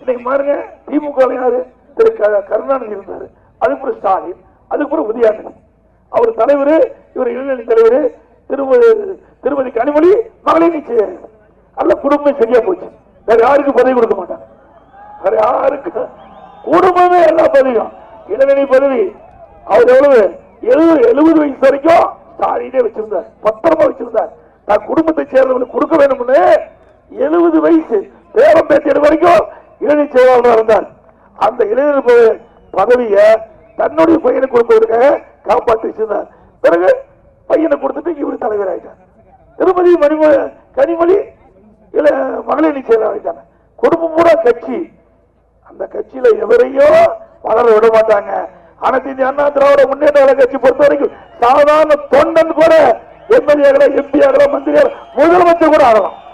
இன்னைக்கு பாருங்க திமுக ல யாரு திரு க- கருணாநிதி இருந்தாரு அதுக்கப்புறம் ஸ்டாலின் அதுக்கப்புறம் உதயாநிதி அவர் தலைவர் இவர் இளைஞரணி தலைவர் திருமதி திருமதி கனிமொழி மகளிர் நிச்சயம் அல்ல குடும்பம் சரியா போச்சு வேற யாருக்கு பதவி கொடுக்க மாட்டாங்க வேற யாருக்கு குடும்பமே எல்லா பதவியும் இளநிலை பதவி அவர் எவ்வளவு எழுபது எழுபது வயசு வரைக்கும் ஸ்டாலினே வச்சிருந்தார் பத்திரமா வச்சிருந்தார் தான் குடும்பத்தை சேர்ந்தவங்களுக்கு கொடுக்க வேணும்னு எழுபது வயசு பேரம் பேத்தியது வரைக்கும் இளநிலை செயலாளராக இருந்தார் அந்த இளைஞர் ப- பதவியை தன்னுடைய பையனுக்கு கொடுப்பதற்காக காப்பாற்றி வச்சிருந்தார் பிறகு பையனை கொடுத்துட்டு இவர் தலைவர் ஆயிட்டார் திருமதி மணிம கனிமொழி இல்ல மகளிர் அணி செயலாளர் ஆயிட்டாங்க குடும்பம் பூரா கட்சி அந்த கட்சியில எவரையும் வளர விட மாட்டாங்க அனைத்து இந்திய அண்ணா திராவிட முன்னேற்ற கழக கட்சி பொறுத்த வரைக்கும் சாதாரண தொண்டன் கூட எம்எல்ஏ ஆகலாம் எம்பி ஆகலாம் மந்திரி ஆகலாம் முதலமைச்சர் கூட ஆகலாம்